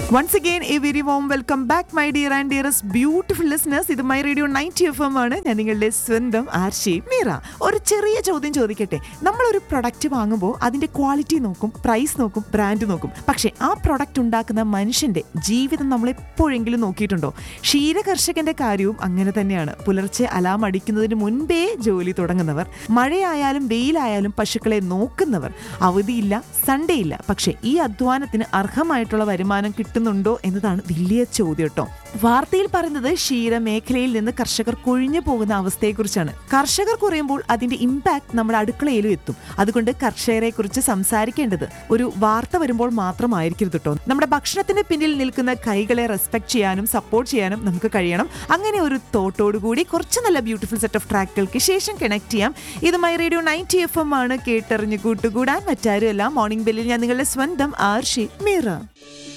once again a very warm welcome back my dear and dearest beautiful listeners ഇത് my radio ninety F M ആണ് ഞാൻ നിങ്ങളുടെ സ്വന്തം ആർഷി മീറ ഒരു ചെറിയ ചോദ്യം ചോദിക്കട്ടെ നമ്മളൊരു പ്രൊഡക്റ്റ് വാങ്ങുമ്പോൾ അതിന്റെ ക്വാളിറ്റി നോക്കും പ്രൈസ് നോക്കും ബ്രാൻഡ് നോക്കും പക്ഷേ ആ പ്രൊഡക്റ്റ് ഉണ്ടാക്കുന്ന മനുഷ്യന്റെ ജീവിതം നമ്മൾ എപ്പോഴെങ്കിലും നോക്കിയിട്ടുണ്ടോ ക്ഷീര കർഷകന്റെ കാര്യവും അങ്ങനെ തന്നെയാണ് പുലർച്ചെ അലാം അടിക്കുന്നതിന് മുൻപേ ജോലി തുടങ്ങുന്നവർ മഴയായാലും വെയിലായാലും പശുക്കളെ നോക്കുന്നവർ അവധിയില്ല സൺഡേ ഇല്ല പക്ഷേ ഈ അധ്വാനത്തിന് അർഹമായിട്ടുള്ള വരുമാനം കിട്ടുന്നുണ്ടോ എന്നതാണ് വലിയ ചോദ്യം കേട്ടോ വാർത്തയിൽ പറയുന്നത് ക്ഷീര മേഖലയിൽ നിന്ന് കർഷകർ കൊഴിഞ്ഞു പോകുന്ന അവസ്ഥയെക്കുറിച്ചാണ് കർഷകർ കുറയുമ്പോൾ അതിന്റെ ഇമ്പാക്ട് നമ്മുടെ അടുക്കളയിലും എത്തും അതുകൊണ്ട് കർഷകരെ കുറിച്ച് സംസാരിക്കേണ്ടത് ഒരു വാർത്ത വരുമ്പോൾ മാത്രമായിരിക്കരുത് കേട്ടോ നമ്മുടെ ഭക്ഷണത്തിന് പിന്നിൽ നിൽക്കുന്ന കൈകളെ റെസ്പെക്ട് ചെയ്യാനും സപ്പോർട്ട് ചെയ്യാനും നമുക്ക് കഴിയണം അങ്ങനെ ഒരു തോട്ടോടുകൂടി കുറച്ച് നല്ല ബ്യൂട്ടിഫുൾ സെറ്റ് ഓഫ് ട്രാക്കുകൾക്ക് ശേഷം കണക്ട് ചെയ്യാം ഇത് my radio ninety F M ആണ് കേട്ടറിഞ്ഞ് കൂട്ടുകൂടാൻ മറ്റാരുമല്ല മോർണിംഗ് ബെല്ലിൽ ഞാൻ നിങ്ങളുടെ സ്വന്തം ആർഷി മീറ